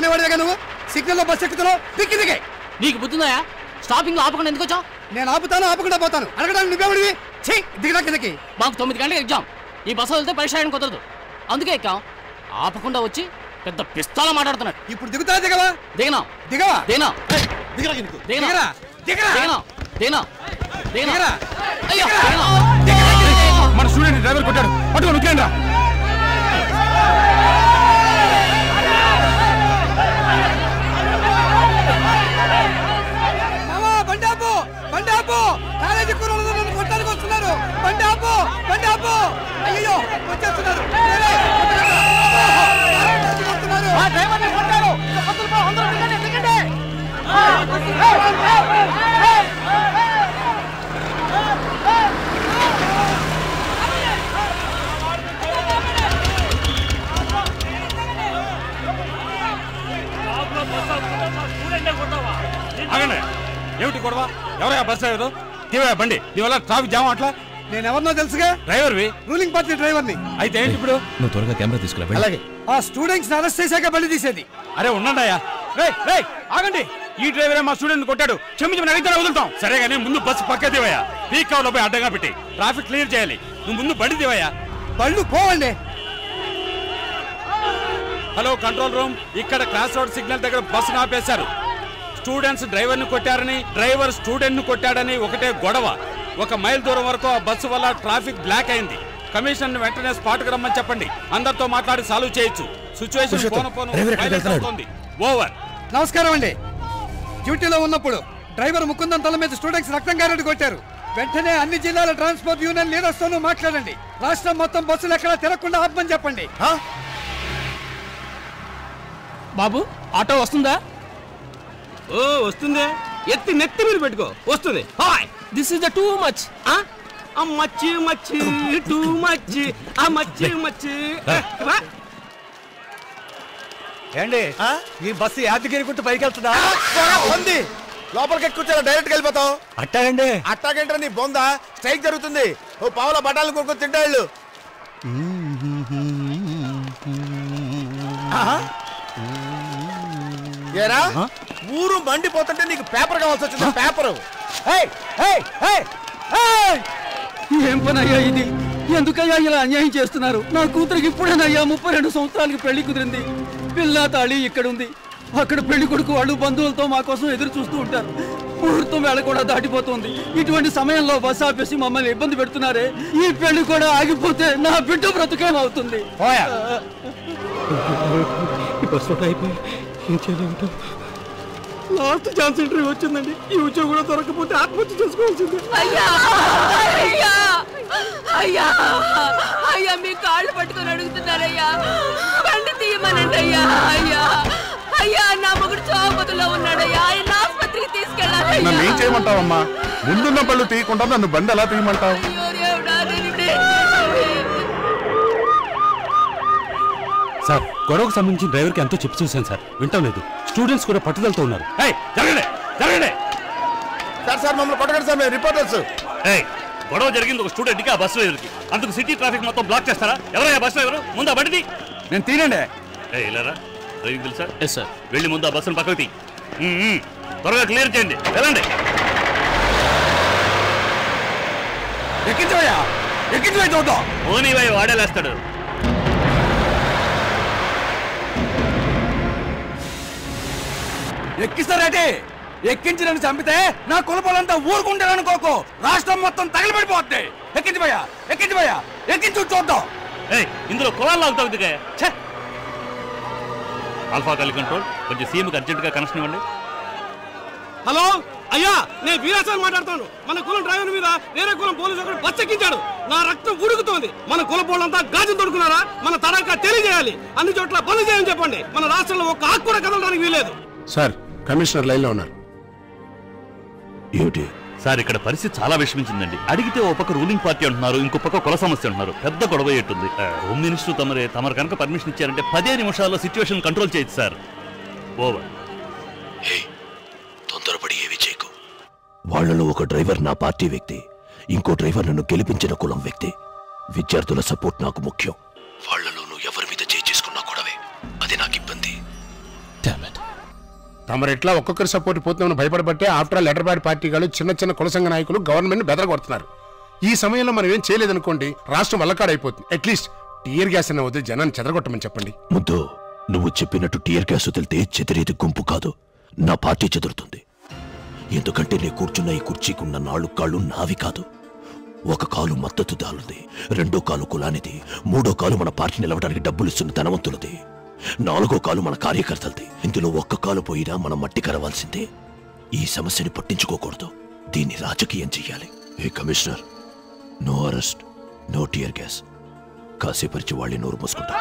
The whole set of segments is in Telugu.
అనేవాడిగా నువ్వు సిగ్నల్ లో బస్ ఎక్కుతున్నావు దిక్కి దిగే నీకు బుద్ధిందా స్టాపింగ్ లో ఆపకుండా ఎందుకు వచ్చావు నేను ఆపుతాను ఆపకుండా పోతాను అడగడానికి నువ్వెవడివి ఛీ దిగడా కిందకి మాకు తొమ్మిది గంటలకు ఎగ్జామ్ ఈ బస్సు వెళ్తే పరీక్ష రాయడం కుదరదు అందుకే ఎక్కాం ఆపకుండా వచ్చి పెద్ద పిస్తాల మాట్లాడుతున్నాడు ఇప్పుడు దిగుతా దిగవా దిగనా దిగవా దిగనా దిగరా దిగనా దిగరా దిగరా దిగనా దిగనా దిగనా దిగరా అయ్యో మన స్టూడెంట్ డ్రైవర్ కొట్టాడు పట్టుకో నొక్కేయండి రా మామా బండి ఆపు బండి ఆపు కాలేజీ కుర్రోళ్ళు నన్ను కొట్టడానికి వస్తున్నారు బండి ఆపు బండి ఆపు అయ్యో వచ్చేస్తున్నారు రేలే, కొట్టకండి. అబ్బో, వస్తున్నారు. ఆగండి ఏమిటి గొడవ ఎవరయ్యా బస్ డ్రైవర్ తీవా బండి నీ వల్ల ట్రాఫిక్ జామ్ అట్లా నేను ఎవరినో తెలుసుగా డ్రైవర్వి రూలింగ్ పార్టీ డ్రైవర్ని అయితే ఏంటి ఇప్పుడు నువ్వు త్వరగా కెమెరా తీసుకురా వెళ్ళు. అలాగే ఆ స్టూడెంట్స్ అరెస్ట్ చేశాక బండి తీసేది అరే ఉండండి అయ్యా రే రే ఆగండి ఈ డ్రైవరే మా స్టూడెంట్ కొట్టాడు క్షమించమని అడిగితే వదులుతాం సరే కానీ ముందు బస్సు పక్క దివయ్యా పీక్ కవర్లో పోయి అడ్డంగా పెట్టి ట్రాఫిక్ క్లియర్ చేయాలి నువ్వు ముందు బండి దివయ్యా బళ్ళు పోవండి హలో కంట్రోల్ రూమ్ ఇక్కడ క్రాస్ రోడ్ సిగ్నల్ దగ్గర బస్సు ఆపేశారు స్టూడెంట్స్ డ్రైవర్ ని కొట్టారని డ్రైవర్ స్టూడెంట్ ను కొట్టాడని ఒకటే గొడవ ఒక మైల్ దూరం వరకు ఆ బస్సు వల్ల ట్రాఫిక్ బ్లాక్ అయింది కమిషన్ వెంటనే స్పాట్ కి రమ్మని చెప్పండి అందరితో మాట్లాడి సాల్వ్ చేయొచ్చు సిచ్యువేషన్ పురుషోత్తం, పోను డ్రైవర్ ఎక్కడికి వెళ్తున్నాడు? పోను ఓవర్ నమస్కారం అండి డ్యూటీలో ఉన్నప్పుడు డ్రైవర్ ముకుందం తల మీద స్టూడెంట్స్ రక్తం గారెడ్డి కొట్టారు వెంటనే అన్ని జిల్లాల ట్రాన్స్పోర్ట్ యూనియన్ లీడర్స్ తోనూ మాట్లాడండి రాష్ట్రం మొత్తం బస్సులు ఎక్కడా తిరగకుండా ఆపమని చెప్పండి బాబు ఆటో వస్తుందా ఓ వస్తుంది ఎత్తి నెత్తి మీద పెట్టుకో వస్తుంది hi this is the too much ఆ? ఆ మచ్చి మచ్చి టూ మచ్చి ఆ మచ్చి మచ్చి రా. ఏండి ఈ బస్సు యాదగిరి గుట్టు పైకి వెళ్తుందా ఉంది లోపలికి ఎక్కువ డైరెక్ట్ వెళ్ళిపోతాం అట్టాగండి అట్టాగంటే నీ బొంద స్ట్రైక్ జరుగుతుంది ఓ పావుల బఠాలు కొనుక్కొని తింటాళ్ళు ఏరా ఊరు మండిపోతుంటే నీకు పేపర్ కావాల్సి వచ్చింది పేపర్ ఏం పని అయ్యా ఇది ఎందుకయ్యా ఇలా అన్యాయం చేస్తున్నారు నా కూతురికి ఇప్పుడేనయ్యా ముప్పై రెండు సంవత్సరాలకి పెళ్లి కుదిరింది పిల్ల తాళి ఇక్కడ ఉంది అక్కడ పెళ్లి కొడుకు వాళ్ళు బంధువులతో మా కోసం ఎదురు చూస్తూ ఉంటారు ముహూర్తం వేళ కూడా దాటిపోతుంది ఇటువంటి సమయంలో బస్ ఆపేసి మమ్మల్ని ఇబ్బంది పెడుతున్నారే ఈ పెళ్లి కూడా ఆగిపోతే నా బిడ్డ బ్రతుకేమవుతుంది లాస్ట్ ఛాన్స్ ఇంటర్వ్యూ వచ్చిందండి ఈ ఉద్యోగం కూడా దొరకపోతే ఆత్మహత్య చేసుకోవాల్సింది అయ్యా అయ్యా అయ్యా అయ్యా మీ కాళ్ళు పట్టుకొని అడుగుతున్నారయ్యా బండి తీయమనండి అయ్యా అయ్యా అయ్యా నా మొగుడు చోపతిలో ఉన్నాడయ్యా ఆయన ఆసుపత్రికి తీసుకెళ్ళాలయ్యా నన్ను ఏం చేయమంటావమ్మా ముందున్న పళ్ళు తీయకుండా నన్ను బండి ఎలా తీయమంటావు అయ్యో దేవుడా, నేను ఇప్పుడు ఏం చేయాలి? సార్ గొడవకు సంబంధించి డ్రైవర్ కి ఎంతో చెప్పి చూశాను సార్ వింటం లేదు స్టూడెంట్స్ కూడా పట్టుదలతో ఉన్నారు ఏయ్, జరగండి జరగండి సార్ సార్ మమ్మల్ని కొట్టకండి సార్ మేము రిపోర్టర్స్ ఏయ్ గొడవ జరిగింది ఒక స్టూడెంట్ కి ఆ బస్ డ్రైవర్కి అందుకు సిటీ ట్రాఫిక్ మొత్తం బ్లాక్ చేస్తారా ఎవరయ్యా బస్ డ్రైవర్ ముందు ఆ బండిది నేను తీనండి ఏ ఇలారా డ్రైవింగ్ తెలుసా ఎస్ సార్ వెళ్ళి ముందు ఆ బస్సును పక్కకు తీ ఉమ్, ఉమ్. త్వరగా క్లియర్ చేయండి వెళ్ళండి ఎక్కించవయ్యా ఎక్కించవయ్య చూద్దాం ఓనీ వై వాడేలేస్తాడు ఎక్కిస్తారేటి ఎక్కించి నన్ను చంపితే నా కులపోలంతా ఊరుకుంటారనుకోకు రాష్ట్రం మొత్తం తగిలిపడిపోద్ది ఎక్కించిపోయా ఎక్కించిపోయా ఎక్కించు చూద్దాం ఏయ్ ఇందులో కులాలు లాగుతావు దిగా ఛే ఆల్ఫా కాలి కంట్రోల్ కొంచెం సీఎంకి అర్జెంటుగా కనెక్షన్ ఇవ్వండి హలో అయ్యా నేను వీరాసాన్ని మాట్లాడుతాను మన కులం డ్రైవర్ మీద వేరే కులం పోలీసు ఒకడు బస్ ఎక్కించాడు నా రక్తం ఉడుకుతోంది మన కుల పోలంతా గాజు తొడుకున్నారా మన తడాక తెలియజేయాలి అన్ని చోట్ల బంద్ చేయని చెప్పండి మన రాష్ట్రంలో ఒక్క ఆకు కూడా కదలడానికి వీలేదు సార్ కమిషనర్ లైన్లో ఉన్నారు ఏమిటి సార్ ఇక్కడ పరిస్థితి చాలా విషమించిందండి అడిగితే ఓ పక్క రూలింగ్ పార్టీ అంటున్నారు ఇంకో పక్క కుల సమస్య అంటున్నారు పెద్ద గొడవ అయ్యేట్టుంది ఆ, హోమ్ మినిస్టర్ తమరే తమరు కనుక పర్మిషన్ ఇచ్చారంటే పదే నిమిషాల్లో సిచ్యువేషన్ కంట్రోల్ చేయొచ్చు సార్ ఓవర్ తొందరపడి ఏవి చేయకు వాళ్ళలో ఒక డ్రైవర్ నా పార్టీ వ్యక్తి ఇంకో డ్రైవర్ నన్ను గెలిపించిన కులం వ్యక్తి విద్యార్థుల సపోర్ట్ నాకు ముఖ్యం వాళ్ళలో నువ్వు ఎవరి మీద చేయి చేసుకున్నా కూడావే అది నాకు ఇబ్బంది Damn తమరు ఎట్లా ఒక్కొక్కరి సపోర్ట్ పోతుందని భయపడబట్టే ఆఫ్టర్ ఆల్ లెటర్ బ్యాడ్ పార్టీలు చిన్న చిన్న కుల సంఘ నాయకులు గవర్నమెంట్ బెదరగొడుతున్నారు ఈ సమయంలో మనం ఏం చేయలేదనుకోండి రాష్ట్రం వల్లకాడైపోతుంది అట్లీస్ట్ టీయర్ గ్యాస్ అన్న వద్దు జనాన్ని చెదరగొట్టమని చెప్పండి ముద్దు నువ్వు చెప్పినట్టు టీయర్ గ్యాస్ వదిలితే చెదిరేది గుంపు కాదు నా పార్టీ చెదురుతుంది ఎందుకంటే నీ కూర్చున్న ఈ కుర్చీకున్న నాలుగు కాళ్ళు నావి కాదు ఒక కాలు మద్దతుదారులది రెండో కాలు కులానిది మూడో కాలు మన పార్టీ నిలవడానికి డబ్బులు ఇస్తున్న ధనవంతులది నాలుగో కాలు మన కార్యకర్తలది ఇందులో ఒక్క కాలు పోయినా మనం మట్టి కరవాల్సిందే ఈ సమస్యని పట్టించుకోకూడదు దీన్ని రాజకీయం చెయ్యాలి ఏ commissioner no arrest no tear gas కాసేపరిచి వాళ్ళని నోరు మూసుకుంటా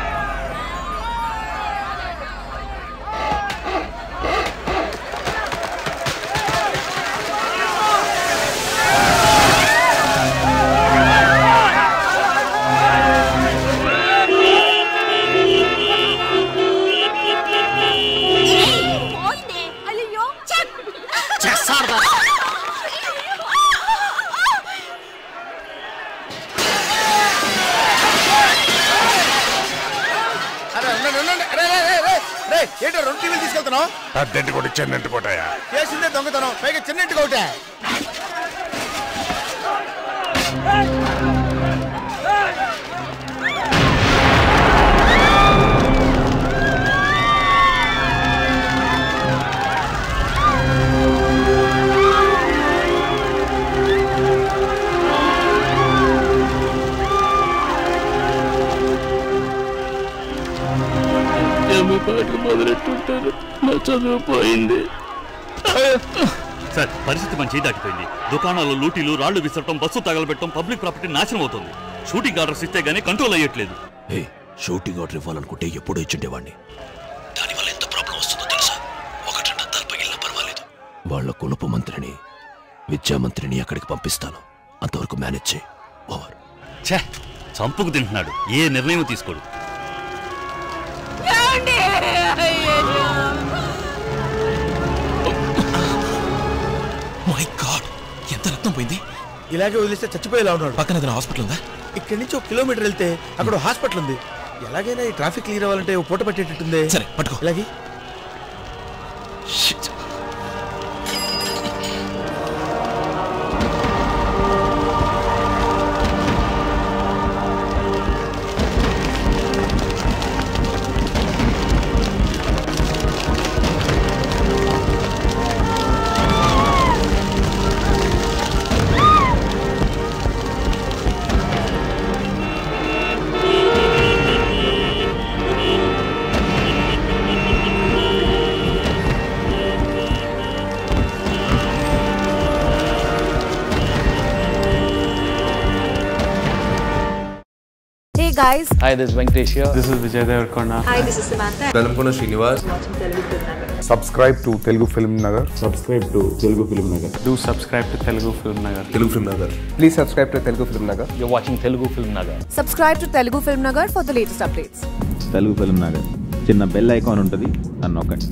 అయ్యో చేస్తాడు అరే ఉండండి, ఉండండి. అరే, రే, రే, రే, రే, ఏంటో రెండు టీవీలు తీసుకెళ్తున్నావు పెద్దంటి కూడా చిన్నంటి పోటాయా చేసిందే దొంగతనం పైగా చిన్నింటికి ఒకటే ఎమ్మె పాటలు మొదలెట్టుంటారు నా చదువు పోయింది సార్ పరిస్థితి మన చేయి దాటిపోయింది దుకాణాల్లో లూటీలు రాళ్లు విసరటం బస్సు తగలబెట్టడం పబ్లిక్ ప్రాపర్టీ నాశనం అవుతుంది షూటింగ్ ఆర్డర్స్ ఇస్తే గానీ కంట్రోల్ అయ్యట్లేదు ఏ షూటింగ్ ఆర్డర్ ఇవ్వాలనుకుంటే ఎప్పుడో ఇచ్చిండేవాడిని దానివల్ల ఎంత ప్రాబ్లం వస్తుందో తెలుసా ఒకటి రెండు అద్దాలు పగిలినా పర్వాలేదు వాళ్ళ కులపు మంత్రిని విద్యా మంత్రిని అక్కడికి పంపిస్తాను అంతవరకు మేనేజ్ చేయి ఓవర్ ఛే చంపుకు తింటున్నాడు ఏ నిర్ణయం తీసుకోడు ఏమండి? అయ్యయ్యో. మై గాడ్ ఎంత రక్తం పోయింది ఇలాగే వదిలేస్తే చచ్చిపోయేలా ఉన్నాడు పక్కన ఏదైనా హాస్పిటల్ ఉందా ఇక్కడి నుంచి ఒక కిలోమీటర్ వెళ్తే అక్కడ హాస్పిటల్ ఉంది ఎలాగైనా ఈ ట్రాఫిక్ క్లియర్ అవ్వాలంటే ఓ పూట పట్టేటట్టుంది సరే పట్టుకో ఇలాగే Hey guys, Hi, this is Venkatesh here. This is Vijay Devarkonda. hi, this is Samantha. Velankonda Srinivas subscribe to Telugu Film Nagar subscribe to Telugu Film Nagar Do subscribe to Telugu Film Nagar. Telugu Film Nagar please subscribe to Telugu Film Nagar You're watching Telugu Film Nagar. Subscribe to Telugu Film Nagar for the latest updates. Telugu Film Nagar చిన్న బెల్ ఐకాన్ ఉంటుంది అని నొక్కండి